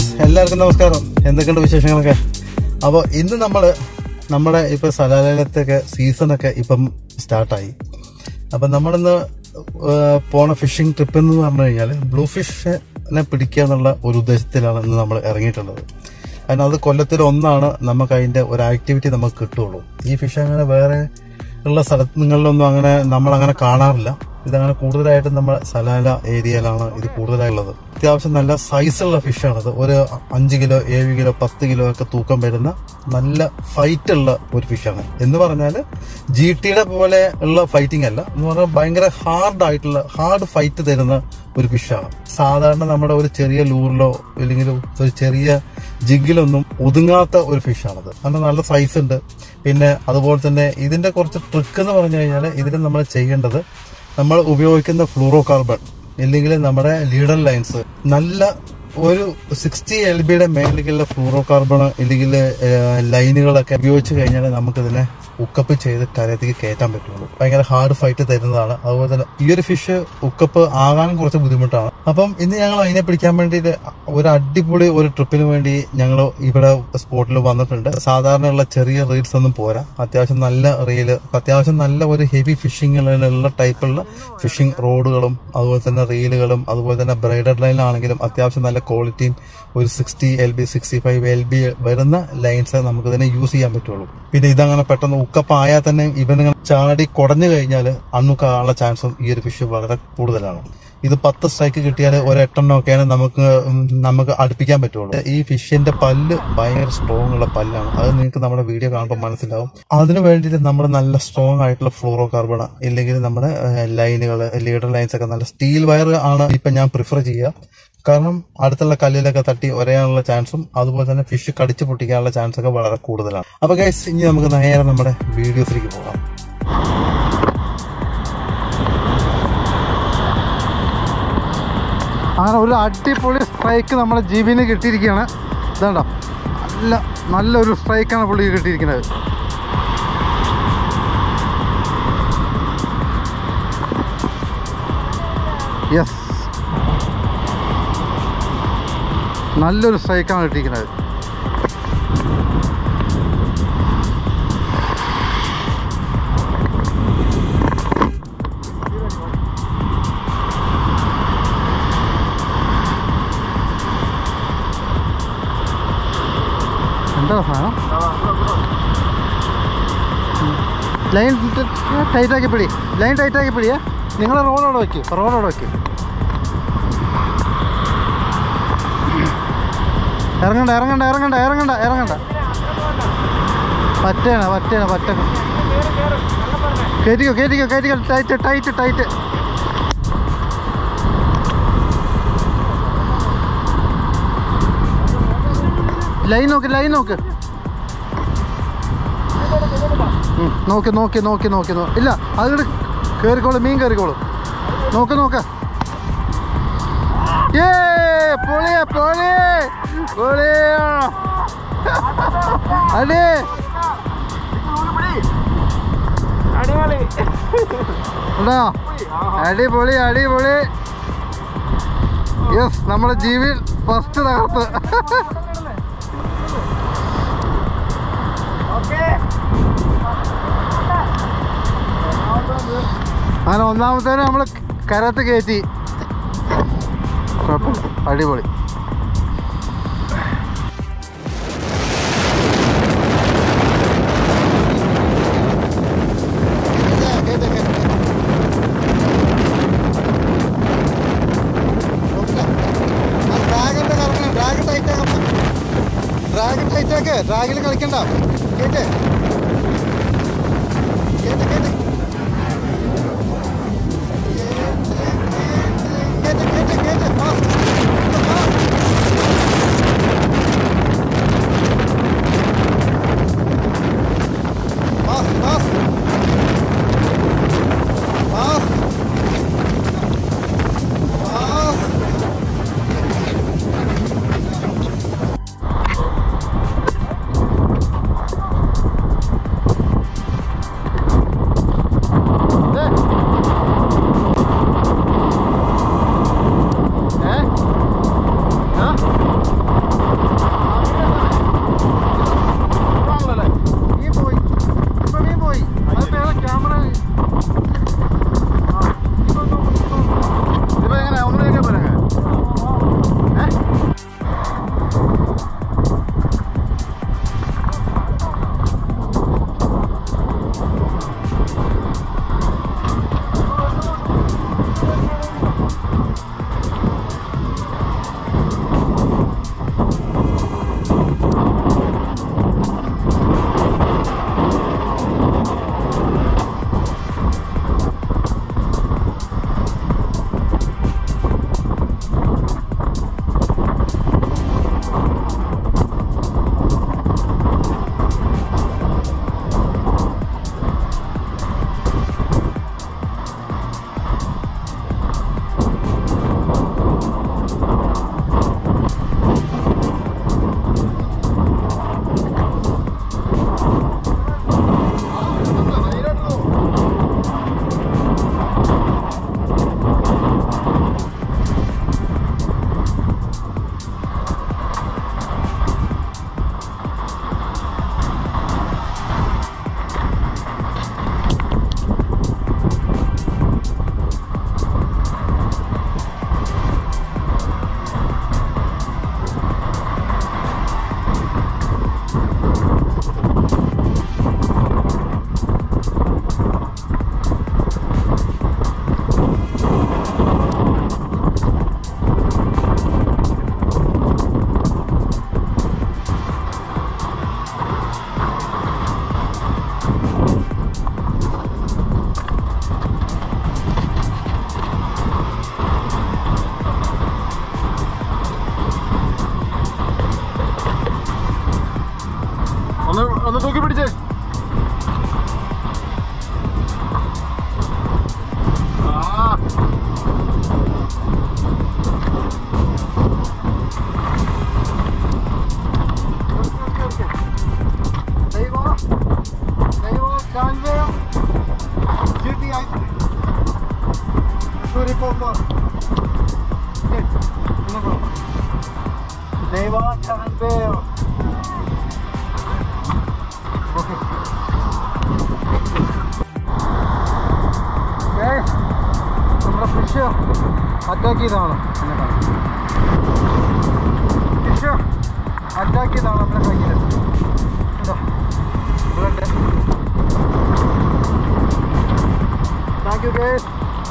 Viewers എല്ലാവർക്കും നമസ്കാരം എന്തൊക്കെയുണ്ട് വിശേഷങ്ങളൊക്കെ അപ്പോൾ ഇന്ന് നമ്മൾ നമ്മുടെ ഇപ്പോൾ സലാലയത്തൊക്കെ സീസണൊക്കെ ഇപ്പം സ്റ്റാർട്ടായി അപ്പം നമ്മളിന്ന് ഏഹ്, പോണ ഫിഷിംഗ് ട്രിപ്പ് എന്ന് പറഞ്ഞു കഴിഞ്ഞാൽ ബ്ലൂ ഫിഷിനെ പിടിക്കുക എന്നുള്ള ഒരു ഉദ്ദേശത്തിലാണ് ഇന്ന് നമ്മൾ ഇറങ്ങിയിട്ടുള്ളത് കാരണം അത് കൊല്ലത്തിൽ ഒന്നാണ് നമുക്ക് അതിന്റെ ഒരു ആക്ടിവിറ്റി നമുക്ക് കിട്ടുള്ളൂ ഈ ഫിഷ് അങ്ങനെ വേറെ ഉള്ള സ്ഥലങ്ങളിലൊന്നും അങ്ങനെ നമ്മൾ അങ്ങനെ കാണാറില്ല ഇതങ്ങനെ കൂടുതലായിട്ടും നമ്മുടെ സലാല ഏരിയയിലാണ് ഇത് കൂടുതലായുള്ളത് അത്യാവശ്യം നല്ല സൈസുള്ള ഫിഷാണത് ഒരു അഞ്ച് കിലോ ഏഴ് കിലോ പത്ത് കിലോ ഒക്കെ തൂക്കം വരുന്ന നല്ല ഫൈറ്റ് ഉള്ള ഒരു ഫിഷാണ് എന്ന് പറഞ്ഞാൽ ജി ടിയുടെ പോലെ ഉള്ള ഫൈറ്റിംഗ് അല്ല എന്ന് പറഞ്ഞാൽ ഭയങ്കര ഹാർഡ് ആയിട്ടുള്ള ഹാർഡ് ഫൈറ്റ് തരുന്ന ഒരു ഫിഷാണ് സാധാരണ നമ്മുടെ ഒരു ചെറിയ ലൂറിലോ അല്ലെങ്കിൽ ഒരു ചെറിയ ജിഗിലൊന്നും ഒതുങ്ങാത്ത ഒരു ഫിഷാണത് കാരണം നല്ല സൈസ് ഉണ്ട് പിന്നെ അതുപോലെ തന്നെ ഇതിന്റെ കുറച്ച് ട്രിക്ക് എന്ന് പറഞ്ഞു കഴിഞ്ഞാൽ ഇതിൽ നമ്മൾ ചെയ്യേണ്ടത് നമ്മൾ ഉപയോഗിക്കുന്ന ഫ്ലൂറോ കാർബൺ ഇല്ലെങ്കിൽ നമ്മുടെ ലീഡർ ലൈൻസ് നല്ല ഒരു സിക്സ്റ്റി എൽ ബിയുടെ മേലേക്കുള്ള ഫ്ലൂറോ കാർബൺ ഇല്ലെങ്കിൽ ലൈനുകളൊക്കെ ഉപയോഗിച്ച് കഴിഞ്ഞാൽ നമുക്കിതിനെ ഉക്കപ്പ് ചെയ്ത് കരയത്തേക്ക് കയറ്റാൻ പറ്റുള്ളൂ ഭയങ്കര ഹാർഡ് ഫൈറ്റ് തരുന്നതാണ് അതുപോലെ തന്നെ ഈ ഒരു ഫിഷ് ഉക്കപ്പ് ആകാനും കുറച്ച് ബുദ്ധിമുട്ടാണ് അപ്പം ഇന്ന് ഞങ്ങൾ അതിനെ പിടിക്കാൻ വേണ്ടിയിട്ട് ഒരു അടിപൊളി ഒരു ട്രിപ്പിന് വേണ്ടി ഞങ്ങൾ ഇവിടെ സ്പോട്ടിൽ വന്നിട്ടുണ്ട് സാധാരണയുള്ള ചെറിയ റീൽസ് ഒന്നും പോരാ അത്യാവശ്യം നല്ല റീല് അത്യാവശ്യം നല്ല ഒരു ഹെവി ഫിഷിങ്ങിലുള്ള ടൈപ്പുള്ള ഫിഷിംഗ് റോഡുകളും അതുപോലെ തന്നെ റീലുകളും അതുപോലെ തന്നെ ബ്രൈഡർ ലൈനിലാണെങ്കിലും അത്യാവശ്യം നല്ല ക്വാളിറ്റിയും ഒരു sixty L B sixty five L B വരുന്ന ലൈൻസ് നമുക്ക് ഇതിനെ യൂസ് ചെയ്യാൻ പറ്റുള്ളൂ പിന്നെ ഇതങ്ങനെ പെട്ടെന്ന് ഉക്കപ്പ് ആയാൽ തന്നെ ഇവനിങ്ങനെ ചാടി കുടഞ്ഞു കഴിഞ്ഞാൽ അണ്ണുക്കാനുള്ള ചാൻസും ഈ ഒരു ഫിഷ് വളരെ കൂടുതലാണ് ഇത് പത്ത് സ്ട്രൈക്ക് കിട്ടിയാൽ ഒരു എട്ടെണ്ണം ഒക്കെയാണ് നമുക്ക് ഉം, നമുക്ക് അടുപ്പിക്കാൻ പറ്റുള്ളൂ ഈ ഫിഷിന്റെ പല്ല് ഭയങ്കര സ്ട്രോങ് ഉള്ള പല്ലാണ് അത് നിങ്ങൾക്ക് നമ്മുടെ വീഡിയോ കാണുമ്പോൾ മനസ്സിലാവും അതിനു വേണ്ടിയിട്ട് നമ്മൾ നല്ല സ്ട്രോങ് ആയിട്ടുള്ള ഫ്ലോറോ കാർബൺ ഇല്ലെങ്കിൽ നമ്മുടെ ലൈനുകൾ ലീഡർ ലൈൻസ് ഒക്കെ നല്ല സ്റ്റീൽ വയർ ആണ് ഇപ്പൊ ഞാൻ പ്രിഫർ ചെയ്യുക കാരണം അടുത്തുള്ള കല്ലിലൊക്കെ തട്ടി ഒരയാനുള്ള ചാൻസും അതുപോലെ തന്നെ ഫിഷ് കടിച്ചു പൊട്ടിക്കാനുള്ള ചാൻസ് ഒക്കെ വളരെ കൂടുതലാണ് അപ്പൊ ഗൈസ് ഇനി നമുക്ക് നേരെ നമ്മുടെ വീഡിയോസിലേക്ക് പോകാം അങ്ങനെ ഒരു അടിപൊളി സ്ട്രൈക്ക് നമ്മളെ ജീബിന് കിട്ടിയിരിക്കുകയാണ് ഇതാണ്ടോ നല്ല നല്ലൊരു സ്ട്രൈക്കാണ് പുള്ളി കിട്ടിയിരിക്കുന്നത് യെസ് നല്ലൊരു സ്ട്രൈക്കാണ് കിട്ടിയിരിക്കുന്നത് എന്താ സാധനം ലൈൻ ടൈറ്റ് ആക്കി പിടി ലൈൻ ടൈറ്റ് ആക്കി പിടിയേ നിങ്ങൾ റോഡോടെ വെക്ക് റോഡോടെ വെക്ക് ഇറങ്ങണ്ട ഇറങ്ങണ്ട ഇറങ്ങണ്ട ഇറങ്ങണ്ട ഇറങ്ങണ്ട പറ്റേണ പറ്റേണ പറ്റ കയറ്റിക്കോ കയറ്റിക്കോ കയറ്റിക്കോ ടൈറ്റ് ടൈറ്റ് ടൈറ്റ് ലൈൻ നോക്ക് ലൈൻ നോക്ക് ഉം, നോക്ക് നോക്കി നോക്കി നോക്കി നോ ഇല്ല അതുകൊണ്ട് കയറിക്കോളൂ മീൻ കയറിക്കോളൂ നോക്ക് നോക്ക് ഏ പൊളിയ പൊളി പൊളിയ അടി ഉണ്ടോ അടിപൊളി അടിപൊളി യെസ് നമ്മുടെ ജീവിൽ ഫസ്റ്റ് തകർത്ത് അങ്ങനെ ഒന്നാമത്തേന് നമ്മൾ കരത്ത് കയറ്റി കുഴപ്പമില്ല അടിപൊളി ഡ്രാഗൺ ടൈറ്റാക്ക് ഡ്രാഗിൽ കളിക്കണ്ട കേട്ട് കേട്ട് കേട്ട് കേട്ട് കേട്ട് കേട്ട് fast fast fast fast fast പോ പോ ദൈവാചാരോ ഓക്കെ നമ്മുടെ ഫിഷ് അറ്റാക്ക് ചെയ്തതാണ് ഫിഷ് അറ്റാക്ക് ചെയ്തതാണ് നമ്മുടെ കയ്യിൽ എന്താ ബ്ലഡ് താങ്ക് യു ഗേസ്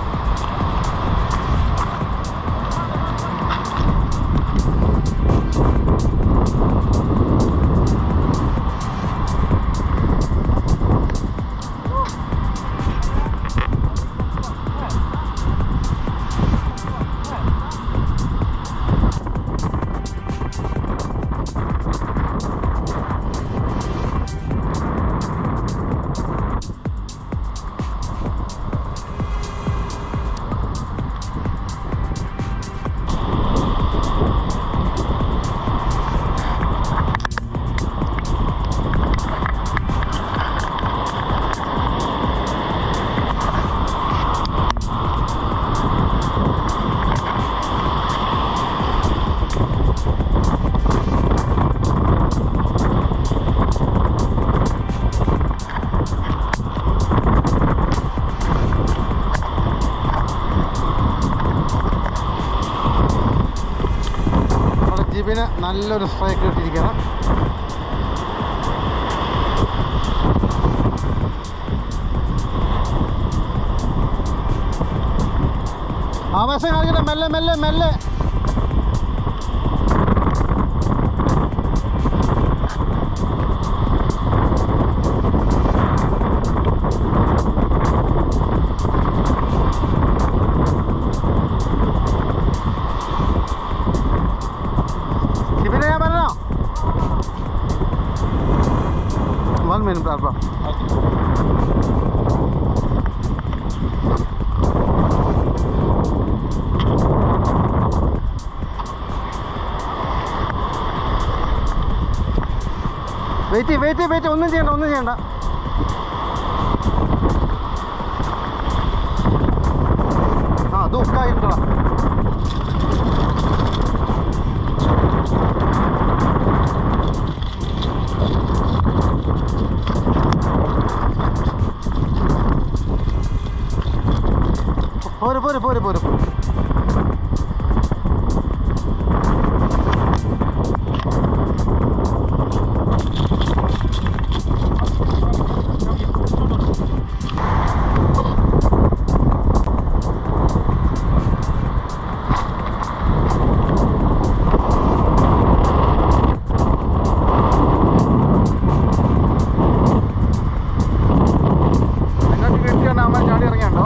നമ്മുടെ ജിബിന് നല്ലൊരു സ്ട്രൈക്ക് കിട്ടിയിരിക്കണം ആവേശം കാണിക്കട്ടെ മെല്ലെ മെല്ലെ മെല്ലെ ജിബിനെ ഞാൻ പറഞ്ഞോ വൺ മിനിറ്റ് അപ്പൊ വെയിറ്റ് വെയിറ്റ് വെയിറ്റ് ഒന്നും ചെയ്യണ്ട ഒന്നും ചെയ്യണ്ട ആ അത് ഉക്കായിട്ടുള്ള പോരെ പോരെ പോരെ പോരെ പോരെ നിങ്ങൾക്ക് കിട്ടിയാണ് അമ്മ ചാടി ഇറങ്ങിയുണ്ടോ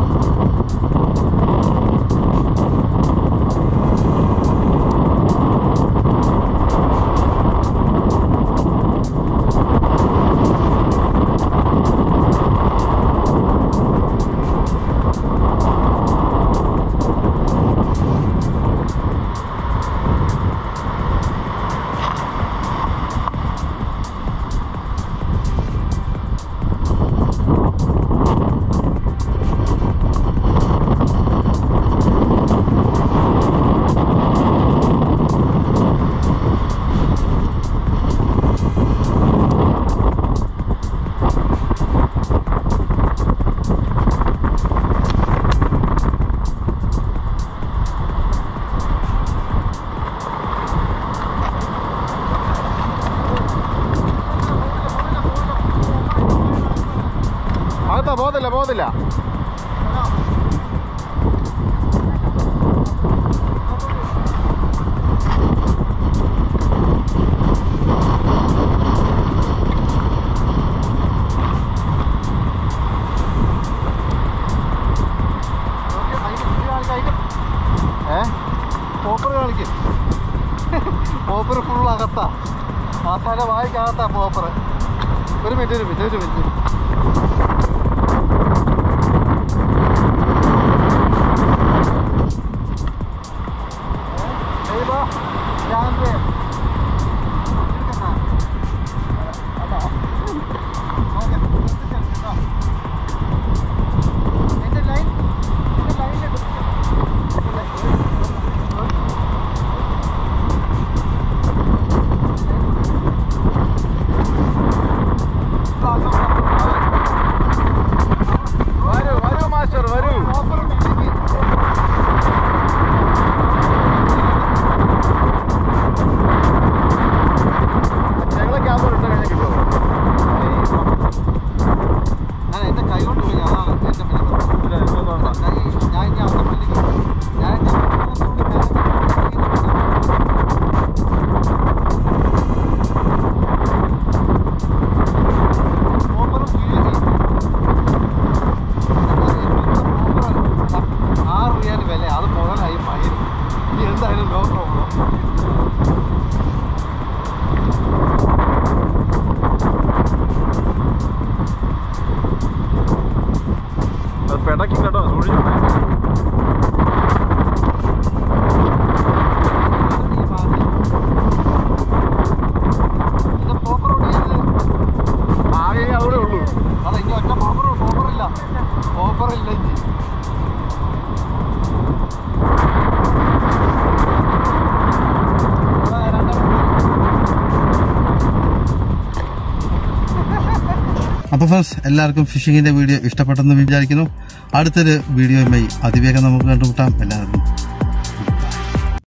അകത്താ പോകത്തില്ല പോകത്തില്ല ഏ പോപ്പർ കാണിക്കും പോപ്പർ ഫുൾ അകത്താ മസാല വായിക്കകത്താ പോപ്പർ ഒരു മിനിറ്റ് ഒരു മിനിറ്റ് ഒരു മിനിറ്റ് ദൈവ ശാന്തി എൻ്റെ ലൈൻ എൻ്റെ ലൈനിൽ റബ്ബർ ഇല്ല ഇനി ആ, രണ്ടെണ്ണം. അപ്പോൾ ഫ്രണ്ട്സ് എല്ലാവർക്കും ഫിഷിങ്ങിന്റെ വീഡിയോ ഇഷ്ടപ്പെട്ടെന്ന് വിചാരിക്കുന്നു അടുത്തൊരു വീഡിയോയുമായി അതിവേഗം നമുക്ക് കണ്ടുമുട്ടാം എല്ലാവർക്കും